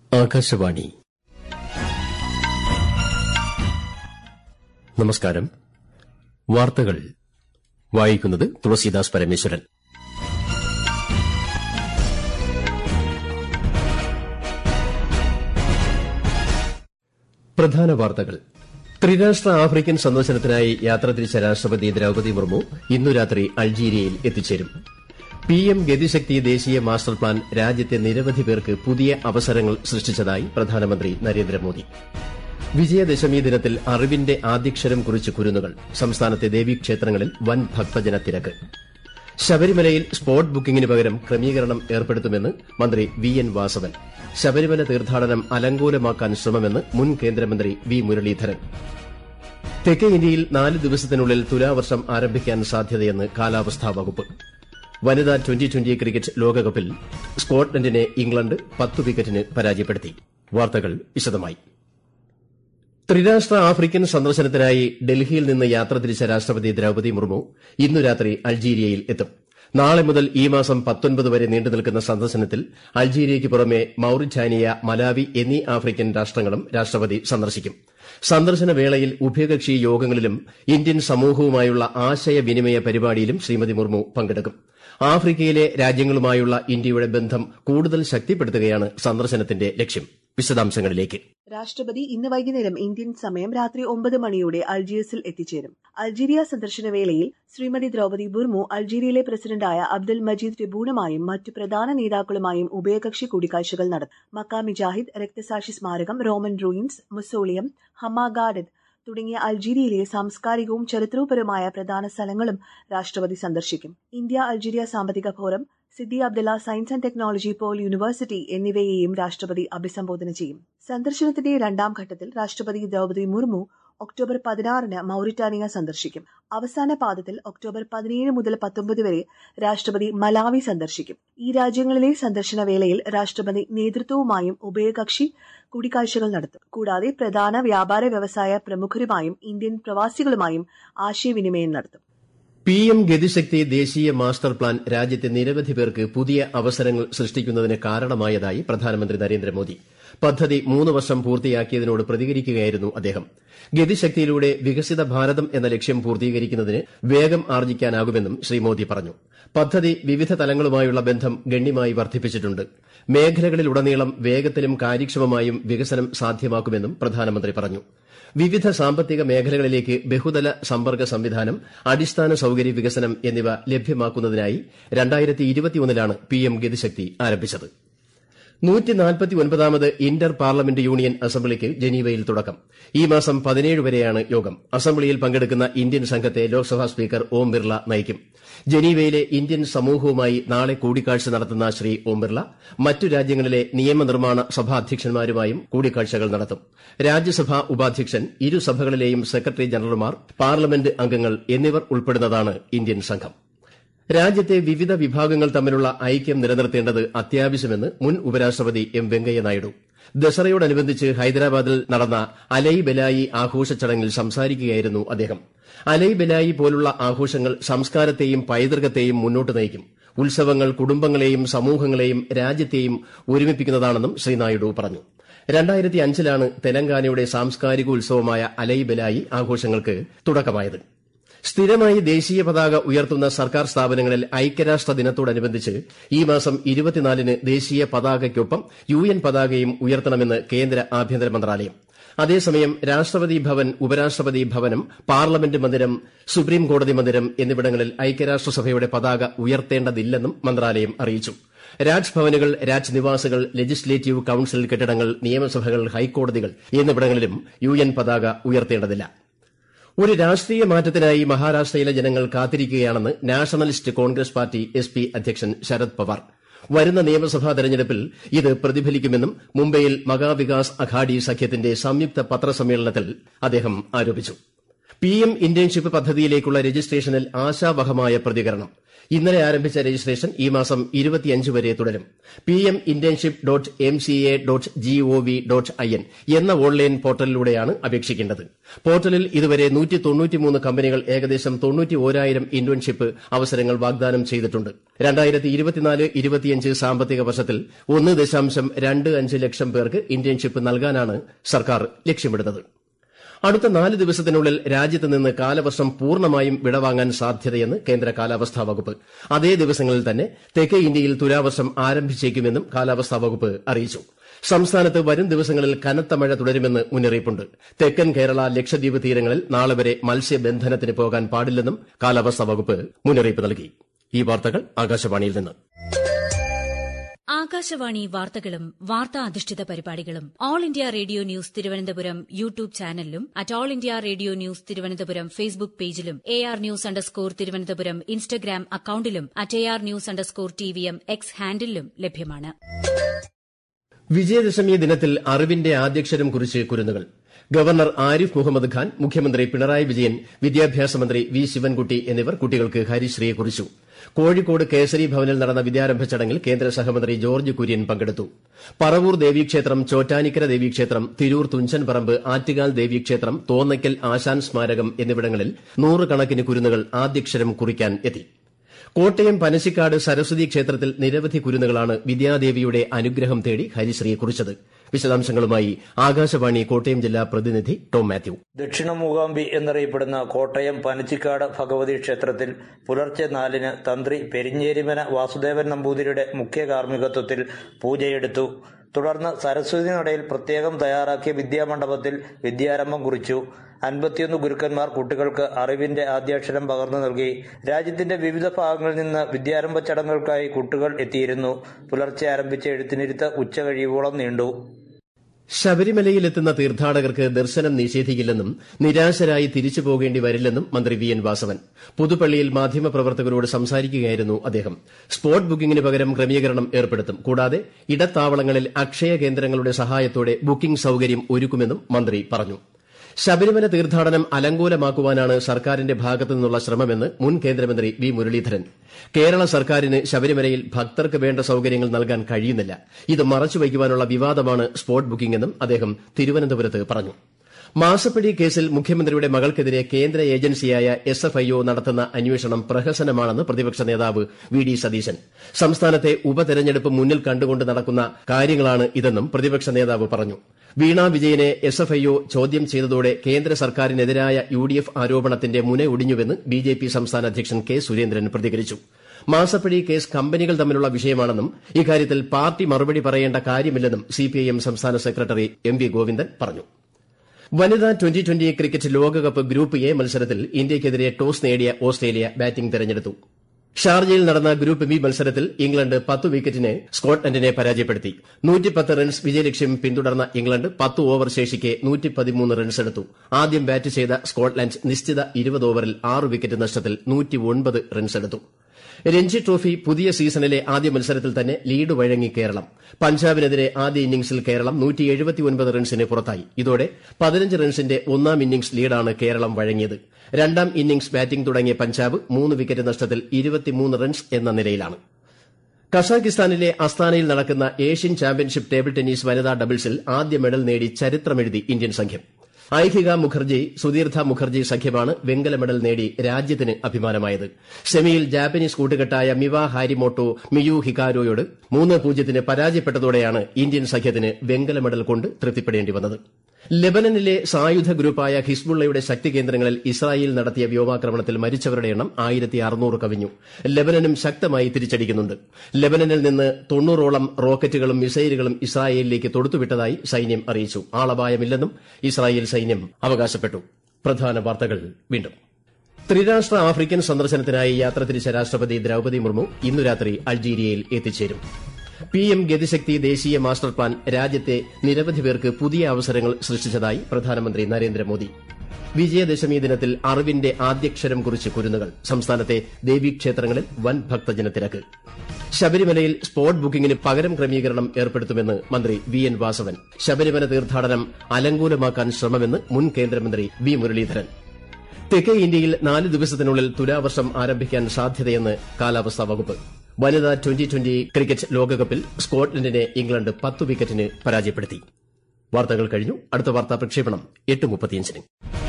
ആകാശവാണി നമസ്കാരം വാർത്തകൾ വായിക്കുന്നത് തുളസീദാസ് പരമേശ്വരൻ പ്രധാന വാർത്തകൾ ത്രിരാഷ്ട്ര ആഫ്രിക്കൻ സന്ദർശനത്തിനായി യാത്ര തിരിച്ച രാഷ്ട്രപതി ദ്രൌപദി മുർമു ഇന്നു രാത്രി അൾജീരിയയിൽ എത്തിച്ചേരും പിഎം ഗതിശക്തി ദേശീയ മാസ്റ്റർ പ്ലാൻ രാജ്യത്തെ നിരവധി പേർക്ക് പുതിയ അവസരങ്ങൾ സൃഷ്ടിച്ചതായി പ്രധാനമന്ത്രി നരേന്ദ്രമോദി വിജയദശമി ദിനത്തിൽ അറിവിന്റെ ആദ്യക്ഷരം കുറിച്ച് കുരുന്നുകൾ സംസ്ഥാനത്തെ ദേവീക്ഷേത്രങ്ങളിൽ വൻ ഭക്തജന തിരക്ക് ശബരിമലയിൽ സ്പോട്ട് ബുക്കിംഗിന് പകരം ക്രമീകരണം ഏർപ്പെടുത്തുമെന്ന് മന്ത്രി വി എൻ വാസവൻ ശബരിമല തീർത്ഥാടനം അലങ്കോലമാക്കാൻ ശ്രമമെന്ന് മുൻ കേന്ദ്രമന്ത്രി വി മുരളീധരൻ തെക്കേ ഇന്ത്യയിൽ നാല് ദിവസത്തിനുള്ളിൽ തുലാവർഷം ആരംഭിക്കാൻ സാധ്യതയെന്ന് കാലാവസ്ഥാ വകുപ്പ് വനിതാ ട്വന്റി ട്വന്റി ക്രിക്കറ്റ് ലോകകപ്പിൽ സ്കോട്ട്ലൻഡിനെ ഇംഗ്ലണ്ട് പത്ത് വിക്കറ്റിന് പരാജയപ്പെടുത്തി വാർത്തകൾ വിശദമായി ത്രിരാഷ്ട്ര ആഫ്രിക്കൻ സന്ദർശനത്തിനായി ഡൽഹിയിൽ നിന്ന് യാത്ര തിരിച്ച രാഷ്ട്രപതി ദ്രൌപദി മുർമു ഇന്നു രാത്രി അൾജീരിയയിൽ എത്തും നാളെ മുതൽ ഈ മാസം പത്തൊൻപത് വരെ നീണ്ടുനിൽക്കുന്ന സന്ദർശനത്തിൽ അൾജീരിയയ്ക്ക് പുറമെ മൌറിറ്റാനിയ മലാവി എന്നീ ആഫ്രിക്കൻ രാഷ്ട്രങ്ങളും രാഷ്ട്രപതി സന്ദർശിക്കും സന്ദർശന വേളയിൽ ഉഭയകക്ഷി യോഗങ്ങളിലും ഇന്ത്യൻ സമൂഹവുമായുള്ള ആശയവിനിമയ പരിപാടിയിലും ശ്രീമതി മുർമു പങ്കെടുക്കും ആഫ്രിക്കയിലെ രാജ്യങ്ങളുമായുള്ള ഇന്ത്യയുടെ ബന്ധം കൂടുതൽ ശക്തിപ്പെടുത്തുകയാണ് സന്ദർശനത്തിന്റെ ലക്ഷ്യം വിശദാംശങ്ങളിലേക്ക് രാഷ്ട്രപതി ഇന്ന് വൈകുന്നേരം ഇന്ത്യൻ സമയം രാത്രി ഒമ്പത് മണിയോടെ അൾജിയസിൽ എത്തിച്ചേരും അൾജീരിയ സന്ദർശന വേളയിൽ ശ്രീമതി ദ്രൌപദി മുർമു അൾജീരിയയിലെ പ്രസിഡന്റായ അബ്ദുൽ മജീദ് ടെബൂണുമായും മറ്റു പ്രധാന നേതാക്കളുമായും ഉഭയകക്ഷി കൂടിക്കാഴ്ചകൾ നടത്തും മക്ക മിജാഹിദ് രക്തസാക്ഷി സ്മാരകം Roman ruins mausoleum Hamma garden തുടങ്ങിയ അൾജീരിയയിലെ സാംസ്കാരികവും ചരിത്രപരവുമായ പ്രധാന സ്ഥലങ്ങളും രാഷ്ട്രപതി സന്ദർശിക്കും ഇന്ത്യ അൾജീരിയ സാമ്പത്തിക forum Sidi Abdullah science and technology pole university എന്നിവയെയും രാഷ്ട്രപതി അഭിസംബോധന ചെയ്യും സന്ദർശനത്തിന്റെ രണ്ടാം ഘട്ടത്തിൽ രാഷ്ട്രപതി ദ്രൌപദി മുർമു ഒക്ടോബർ പതിനാറിന് മൌറിറ്റാനിയ സന്ദർശിക്കും അവസാന പാദത്തിൽ ഒക്ടോബർ പതിനേഴ് മുതൽ പത്തൊമ്പത് വരെ രാഷ്ട്രപതി മലാവി സന്ദർശിക്കും ഈ രാജ്യങ്ങളിലെ സന്ദർശന വേളയിൽ രാഷ്ട്രപതി നേതൃത്വവുമായും ഉഭയകക്ഷി കൂടിക്കാഴ്ചകൾ നടത്തും കൂടാതെ പ്രധാന വ്യാപാര വ്യവസായ പ്രമുഖരുമായും ഇന്ത്യൻ പ്രവാസികളുമായും ആശയവിനിമയം നടത്തും പിഎം ഗതിശക്തി ദേശീയ മാസ്റ്റർ പ്ലാൻ രാജ്യത്തെ നിരവധി പേർക്ക് പുതിയ അവസരങ്ങൾ സൃഷ്ടിക്കുന്നതിന് കാരണമായതായി പ്രധാനമന്ത്രി നരേന്ദ്രമോദി പദ്ധതി മൂന്ന് വർഷം പൂർത്തിയാക്കിയതിനോട് പ്രതികരിക്കുകയായിരുന്നു അദ്ദേഹം ഗതിശക്തിയിലൂടെ വികസിത ഭാരതം എന്ന ലക്ഷ്യം പൂർത്തീകരിക്കുന്നതിന് വേഗം ആർജിക്കാനാകുമെന്നും ശ്രീ മോദി പറഞ്ഞു പദ്ധതി വിവിധ തലങ്ങളുമായുള്ള ബന്ധം ഗണ്യമായി വർദ്ധിപ്പിച്ചിട്ടുണ്ട് മേഖലകളിലുടനീളം വേഗത്തിലും കാര്യക്ഷമമായും വികസനം സാധ്യമാക്കുമെന്നും പ്രധാനമന്ത്രി പറഞ്ഞു വിവിധ സാമ്പത്തിക മേഖലകളിലേക്ക് ബഹുതല സമ്പർക്ക സംവിധാനം അടിസ്ഥാന സൌകര്യ വികസനം എന്നിവ ലഭ്യമാക്കുന്നതിനായി ലാണ് പിഎം ഗതിശക്തി ആരംഭിച്ചത് നൂറ്റിനാൽപ്പത്തിയൊൻപതാമത് ഇന്റർ പാർലമെന്റ് യൂണിയൻ അസംബ്ലിക്ക് ജനീവയിൽ തുടക്കം ഈ മാസം പതിനേഴ് വരെയാണ് യോഗം അസംബ്ലിയിൽ പങ്കെടുക്കുന്ന ഇന്ത്യൻ സംഘത്തെ ലോക്സഭാ സ്പീക്കർ ഓം ബിർള നയിക്കും ജനീവയിലെ ഇന്ത്യൻ സമൂഹവുമായി നാളെ കൂടിക്കാഴ്ച നടത്തുന്ന ശ്രീ ഓം ബിർള മറ്റു രാജ്യങ്ങളിലെ നിയമനിർമ്മാണ സഭാധ്യക്ഷന്മാരുമായും കൂടിക്കാഴ്ചകൾ നടത്തും രാജ്യസഭാ ഉപാധ്യക്ഷൻ ഇരു സഭകളിലെയും സെക്രട്ടറി ജനറൽമാർ പാർലമെന്റ് അംഗങ്ങൾ എന്നിവർ ഉൾപ്പെടുന്നതാണ് ഇന്ത്യൻ സംഘം രാജ്യത്തെ വിവിധ വിഭാഗങ്ങൾ തമ്മിലുള്ള ഐക്യം നിലനിർത്തേണ്ടത് അത്യാവശ്യമെന്ന് മുൻ ഉപരാഷ്ട്രപതി എം വെങ്കയ്യനായിഡു ദസറയോടനുബന്ധിച്ച് ഹൈദരാബാദിൽ നടന്ന അലൈ ബെലായി ആഘോഷ ചടങ്ങിൽ സംസാരിക്കുകയായിരുന്നു അദ്ദേഹം അലൈ ബെലായി പോലുള്ള ആഘോഷങ്ങൾ സംസ്കാരത്തെയും പൈതൃകത്തെയും മുന്നോട്ട് നയിക്കും ഉത്സവങ്ങൾ കുടുംബങ്ങളെയും സമൂഹങ്ങളെയും രാജ്യത്തെയും ഒരുമിപ്പിക്കുന്നതാണെന്നും ശ്രീ നായിഡു പറഞ്ഞു രണ്ടായിരത്തി അഞ്ചിലാണ് തെലങ്കാനയുടെ സാംസ്കാരികോത്സവമായ അലൈ ബെലായി ആഘോഷങ്ങൾക്ക് തുടക്കമായത് സ്ഥിരമായി ദേശീയ പതാക ഉയർത്തുന്ന സർക്കാർ സ്ഥാപനങ്ങളിൽ ഐക്യരാഷ്ട്ര ദിനത്തോടനുബന്ധിച്ച് ഈ മാസം ഇരുപത്തിനാലിന് ദേശീയ പതാകയ്ക്കൊപ്പം യു എൻ പതാകയും ഉയർത്തണമെന്ന് കേന്ദ്ര ആഭ്യന്തര മന്ത്രാലയം അതേസമയം രാഷ്ട്രപതി ഭവൻ ഉപരാഷ്ട്രപതി ഭവനം പാർലമെന്റ് മന്ദിരം സുപ്രീം കോടതി മന്ദിരം എന്നിവിടങ്ങളിൽ ഐക്യരാഷ്ട്രസഭയുടെ പതാക ഉയർത്തേണ്ടതില്ലെന്നും മന്ത്രാലയം അറിയിച്ചു രാജ്ഭവനുകൾ രാജ്നിവാസുകൾ ലെജിസ്ലേറ്റീവ് കൌൺസിൽ കെട്ടിടങ്ങൾ നിയമസഭകൾ ഹൈക്കോടതികൾ എന്നിവിടങ്ങളിലും യു എൻ പതാക ഉയർത്തേണ്ടതില്ല ഒരു രാഷ്ട്രീയ മാറ്റത്തിനായി മഹാരാഷ്ട്രയിലെ ജനങ്ങൾ കാത്തിരിക്കുകയാണെന്ന് nationalist Congress party S P അധ്യക്ഷൻ ശരത് പവാർ വരുന്ന നിയമസഭാ തെരഞ്ഞെടുപ്പിൽ ഇത് പ്രതിഫലിക്കുമെന്നും മുംബൈയിൽ മഹാവികാസ് അഘാഡി സഖ്യത്തിന്റെ സംയുക്ത പത്രസമ്മേളനത്തിൽ അദ്ദേഹം ആരോപിച്ചു പിഎം ഇന്റേൺഷിപ്പ് പദ്ധതിയിലേക്കുള്ള രജിസ്ട്രേഷനിൽ ആശാവഹമായ പ്രതികരണം ഇന്നലെ ആരംഭിച്ച രജിസ്ട്രേഷൻ ഈ മാസം വരെ തുടരും PM internship dot M C A dot gov dot I N എന്ന ഓൺലൈൻ പോർട്ടലിലൂടെയാണ് അപേക്ഷിക്കേണ്ടത് പോർട്ടലിൽ ഇതുവരെ കമ്പനികൾ ഏകദേശം തൊണ്ണൂറ്റിയോരായിരം ഇന്റേൺഷിപ്പ് അവസരങ്ങൾ വാഗ്ദാനം ചെയ്തിട്ടുണ്ട് സാമ്പത്തിക വർഷത്തിൽ ഒന്ന് ദശാംശം രണ്ട് അഞ്ച് ലക്ഷം പേർക്ക് ഇന്റേൺഷിപ്പ് നൽകാനാണ് സർക്കാർ ലക്ഷ്യമിടുന്നത് അടുത്ത നാല് ദിവസത്തിനുള്ളിൽ രാജ്യത്ത് നിന്ന് കാലവർഷം പൂർണ്ണമായും വിടവാങ്ങാൻ സാധ്യതയെന്ന് കേന്ദ്ര കാലാവസ്ഥാ വകുപ്പ് അതേ ദിവസങ്ങളിൽ തന്നെ തെക്കേ ഇന്ത്യയിൽ തുലാവർഷം ആരംഭിച്ചേക്കുമെന്നും കാലാവസ്ഥാ വകുപ്പ് അറിയിച്ചു സംസ്ഥാനത്ത് വരും ദിവസങ്ങളിൽ കനത്ത മഴ തുടരുമെന്ന് മുന്നറിയിപ്പുണ്ട് തെക്കൻ കേരള ലക്ഷദ്വീപ് തീരങ്ങളിൽ നാളെ വരെ മത്സ്യബന്ധനത്തിന് പോകാൻ പാടില്ലെന്നും കാലാവസ്ഥാ വകുപ്പ് മുന്നറിയിപ്പ് നൽകി ഈ വാർത്തകൾ ആകാശവാണിയിൽ നിന്ന് ആകാശവാണി വാർത്തകളും വാർത്താ അധിഷ്ഠിത പരിപാടികളും All India Radio news Thiruvananthapuram YouTube ചാനലിലും at All India Radio news Thiruvananthapuram Facebook പേജിലും A R news underscore Thiruvananthapuram Instagram അക്കൌണ്ടിലും at A R news underscore T V M X ഹാൻഡിലും ലഭ്യമാണ് വിജയദശമി ദിനത്തിൽ അറിവിന്റെ ആദ്യക്ഷരം കുറിച്ച് കുരുന്നുകൾ ഗവർണർ ആരിഫ് മുഹമ്മദ് ഖാൻ മുഖ്യമന്ത്രി പിണറായി വിജയൻ വിദ്യാഭ്യാസ മന്ത്രി വി ശിവൻകുട്ടി എന്നിവർ കുട്ടികൾക്ക് ഹരിശ്രീ കുറിച്ചു കോഴിക്കോട് കേസരി ഭവനിൽ നടന്ന വിദ്യാരംഭ ചടങ്ങിൽ കേന്ദ്ര സഹമന്ത്രി ജോർജ് കുര്യൻ പങ്കെടുത്തു പറവൂർ ദേവീക്ഷേത്രം ചോറ്റാനിക്കര ദേവീക്ഷേത്രം തിരൂർ തുഞ്ചൻപറമ്പ് ആറ്റുകാൽ ദേവീക്ഷേത്രം തോന്നയ്ക്കൽ ആശാൻ സ്മാരകം എന്നിവിടങ്ങളിൽ നൂറുകണക്കിന് കുരുന്നുകൾ ആദ്യക്ഷരം കുറിക്കാൻ എത്തി കോട്ടയം പനശിക്കാട് സരസ്വതി ക്ഷേത്രത്തിൽ നിരവധി കുരുന്നുകളാണ് വിദ്യാദേവിയുടെ അനുഗ്രഹം തേടി ഹരിശ്രീ കുറിച്ചത് വിശദാംശങ്ങളുമായി ആകാശവാണി കോട്ടയം ജില്ലാ പ്രതിനിധി ടോം മാത്യു ദക്ഷിണ മൂകാംബി എന്നറിയപ്പെടുന്ന കോട്ടയം പനച്ചിക്കാട് ഭഗവതി ക്ഷേത്രത്തിൽ പുലർച്ചെ നാലിന് തന്ത്രി പെരിഞ്ഞേരിമന വാസുദേവൻ നമ്പൂതിരിയുടെ മുഖ്യ കാർമ്മികത്വത്തിൽ പൂജയെടുത്തു തുടർന്ന് സരസ്വതി നടയിൽ പ്രത്യേകം തയ്യാറാക്കിയ വിദ്യാമണ്ഡപത്തിൽ വിദ്യാരംഭം കുറിച്ചു അൻപത്തിയൊന്ന് ഗുരുക്കന്മാർ കുട്ടികൾക്ക് അറിവിന്റെ ആദ്യാക്ഷരം പകർന്നു നൽകി രാജ്യത്തിന്റെ വിവിധ ഭാഗങ്ങളിൽ നിന്ന് വിദ്യാരംഭ ചടങ്ങുകൾക്കായി കുട്ടികൾ എത്തിയിരുന്നു പുലർച്ചെ ആരംഭിച്ച എഴുത്തിനിരുത്ത് ഉച്ച കഴിയുവോളം നീണ്ടു ശബരിമലയിലെത്തുന്ന തീർത്ഥാടകർക്ക് ദർശനം നിഷേധിക്കില്ലെന്നും നിരാശരായി തിരിച്ചു പോകേണ്ടി വരില്ലെന്നും മന്ത്രി വി എൻ വാസവൻ പുതുപ്പള്ളിയിൽ മാധ്യമപ്രവർത്തകരോട് സംസാരിക്കുകയായിരുന്നു അദ്ദേഹം സ്പോട്ട് ബുക്കിംഗിന് പകരം ക്രമീകരണം ഏർപ്പെടുത്തും കൂടാതെ ഇടത്താവളങ്ങളിൽ അക്ഷയ കേന്ദ്രങ്ങളുടെ സഹായത്തോടെ ബുക്കിംഗ് സൌകര്യം ഒരുക്കുമെന്നും മന്ത്രി പറഞ്ഞു ശബരിമല തീർത്ഥാടനം അലങ്കോലമാക്കുവാനാണ് സർക്കാരിന്റെ ഭാഗത്തു നിന്നുള്ള ശ്രമമെന്ന് മുൻ കേന്ദ്രമന്ത്രി വി മുരളീധരൻ കേരള സർക്കാരിന് ശബരിമലയിൽ ഭക്തർക്ക് വേണ്ട സൌകര്യങ്ങൾ നൽകാൻ കഴിയുന്നില്ല ഇത് മറച്ചുവയ്ക്കുവാനുള്ള വിവാദമാണ് സ്പോട്ട് ബുക്കിംഗെന്നും അദ്ദേഹം തിരുവനന്തപുരത്ത് പറഞ്ഞു മാസപ്പടി കേസിൽ മുഖ്യമന്ത്രിയുടെ മകൾക്കെതിരെ കേന്ദ്ര ഏജൻസിയായ എസ് എഫ് ഐ ഒ നടത്തുന്ന അന്വേഷണം പ്രഹസനമാണെന്ന് പ്രതിപക്ഷ നേതാവ് വി ഡി സതീശൻ സംസ്ഥാനത്തെ ഉപതെരഞ്ഞെടുപ്പ് മുന്നിൽ കണ്ടുകൊണ്ട് നടക്കുന്ന കാര്യങ്ങളാണ് ഇതെന്നും പ്രതിപക്ഷ നേതാവ് പറഞ്ഞു വീണ വിജയനെ എസ് എഫ് ഐ ഒ ചോദ്യം ചെയ്തതോടെ കേന്ദ്ര സർക്കാരിനെതിരായ യു ഡി എഫ് ആരോപണത്തിന്റെ മുന ഒടിഞ്ഞുവെന്ന് ബി ജെ പി സംസ്ഥാന അധ്യക്ഷൻ കെ സുരേന്ദ്രൻ പ്രതികരിച്ചു മാസപ്പടി കേസ് കമ്പനികൾ തമ്മിലുള്ള വിഷയമാണെന്നും ഇക്കാര്യത്തിൽ പാർട്ടി മറുപടി പറയേണ്ട കാര്യമില്ലെന്നും സിപിഐഎം സംസ്ഥാന സെക്രട്ടറി എം വി ഗോവിന്ദൻ പറഞ്ഞു വനിതാ ട്വന്റി ട്വന്റി ക്രിക്കറ്റ് ലോകകപ്പ് ഗ്രൂപ്പ് എ മത്സരത്തിൽ ഇന്ത്യയ്ക്കെതിരെ ടോസ് നേടിയ ഓസ്ട്രേലിയ ബാറ്റിംഗ് തെരഞ്ഞെടുത്തു ഷാർജയിൽ നടന്ന ഗ്രൂപ്പ് ബി മത്സരത്തിൽ ഇംഗ്ലണ്ട് പത്ത് വിക്കറ്റിന് സ്കോട്ട്ലൻഡിനെ പരാജയപ്പെടുത്തി റൺസ് വിജയലക്ഷ്യം പിന്തുടർന്ന ഇംഗ്ലണ്ട് പത്ത് ഓവർ ശേഷിക്കെ റൺസ് എടുത്തു ആദ്യം ബാറ്റ് ചെയ്ത സ്കോട്ട്ലൻഡ് നിശ്ചിത ഇരുപത് ഓവറിൽ ആറ് വിക്കറ്റ് നഷ്ടത്തിൽ റൺസ് എടുത്തു രഞ്ജി ട്രോഫി പുതിയ സീസണിലെ ആദ്യ മത്സരത്തിൽ തന്നെ ലീഡ് വഴങ്ങി കേരളം പഞ്ചാബിനെതിരെ ആദ്യ ഇന്നിംഗ്സിൽ കേരളം റൺസിന് പുറത്തായി ഇതോടെ പതിനഞ്ച് റൺസിന്റെ ഒന്നാം ഇന്നിംഗ്സ് ലീഡാണ് കേരളം വഴങ്ങിയത് രണ്ടാം ഇന്നിംഗ്സ് ബാറ്റിംഗ് തുടങ്ങിയ പഞ്ചാബ് മൂന്ന് വിക്കറ്റ് നഷ്ടത്തിൽ റൺസ് എന്ന നിലയിലാണ് കസാഖിസ്ഥാനിലെ അസ്താനയിൽ നടക്കുന്ന ഏഷ്യൻ ചാമ്പ്യൻഷിപ്പ് ടേബിൾ ടെന്നീസ് വനിതാ ഡബിൾസിൽ ആദ്യ മെഡൽ നേടി ചരിത്രമെഴുതി ഇന്ത്യൻ സംഘം ഐഹിക മുഖർജി സുധീർഥ മുഖർജി സഖ്യമാണ് വെങ്കല മെഡൽ നേടി രാജ്യത്തിന് അഭിമാനമായത് സെമിയിൽ ജാപ്പനീസ് കൂട്ടുകെട്ടായ മിവ ഹാരിമോട്ടോ മിയു ഹിക്കാരോയോട് മൂന്ന് പൂജ്യത്തിന് പരാജയപ്പെട്ടതോടെയാണ് ഇന്ത്യൻ സഖ്യത്തിന് വെങ്കല മെഡൽ കൊണ്ട് തൃപ്തിപ്പെടേണ്ടി വന്നത് ലെബനനിലെ സായുധ ഗ്രൂപ്പായ ഹിസ്ബുള്ളയുടെ ശക്തി കേന്ദ്രങ്ങളിൽ ഇസ്രായേൽ നടത്തിയ വ്യോമാക്രമണത്തിൽ മരിച്ചവരുടെ എണ്ണം ആയിരത്തി അറുന്നൂറ് കവിഞ്ഞു ലെബനനും ശക്തമായി തിരിച്ചടിക്കുന്നുണ്ട് ലെബനനിൽ നിന്ന് തൊണ്ണൂറോളം റോക്കറ്റുകളും മിസൈലുകളും ഇസ്രായേലിലേക്ക് തൊടുത്തുവിട്ടതായി സൈന്യം അറിയിച്ചു ആളപായമില്ലെന്നും ഇസ്രായേൽ സൈന്യം അവകാശപ്പെട്ടു പ്രധാന വാർത്തകൾ വീണ്ടും ത്രിരാഷ്ട്ര ആഫ്രിക്കൻ സന്ദർശനത്തിനായി യാത്ര തിരിച്ച രാഷ്ട്രപതി ദ്രൌപതി മുർമു ഇന്നു രാത്രി അൾജീരിയയിൽ എത്തിച്ചേരും പി എം ഗതിശക്തി ദേശീയ മാസ്റ്റർ പ്ലാൻ രാജ്യത്തെ നിരവധി പേർക്ക് പുതിയ അവസരങ്ങൾ സൃഷ്ടിച്ചതായി പ്രധാനമന്ത്രി നരേന്ദ്രമോദി വിജയദശമി ദിനത്തിൽ അറിവിന്റെ ആദ്യക്ഷരം കുറിച്ച് കുരുന്നുകൾ സംസ്ഥാനത്തെ ദേവീക്ഷേത്രങ്ങളിൽ വൻ ഭക്തജനത്തിരക്ക് ശബരിമലയിൽ സ്പോട്ട് ബുക്കിംഗിന് പകരം ക്രമീകരണം ഏർപ്പെടുത്തുമെന്ന് മന്ത്രി വി എൻ വാസവൻ ശബരിമല തീർത്ഥാടനം അലങ്കോലമാക്കാൻ ശ്രമമെന്ന് മുൻ കേന്ദ്രമന്ത്രി വി മുരളീധരൻ തെക്കേ ഇന്ത്യയിൽ നാല് ദിവസത്തിനുള്ളിൽ തുലാവർഷം ആരംഭിക്കാൻ സാധ്യതയെന്ന് കാലാവസ്ഥാ വകുപ്പ് വനിതാ ട്വന്റി ട്വന്റി ക്രിക്കറ്റ് ലോകകപ്പിൽ സ്കോട്ട്ലൻഡിനെ ഇംഗ്ലണ്ട് പത്ത് വിക്കറ്റിന് പരാജയപ്പെടുത്തി വാർത്തകൾ കഴിഞ്ഞു അടുത്ത വാർത്താ പ്രക്ഷേപണം എട്ട് മുപ്പത്തിയഞ്ചിന്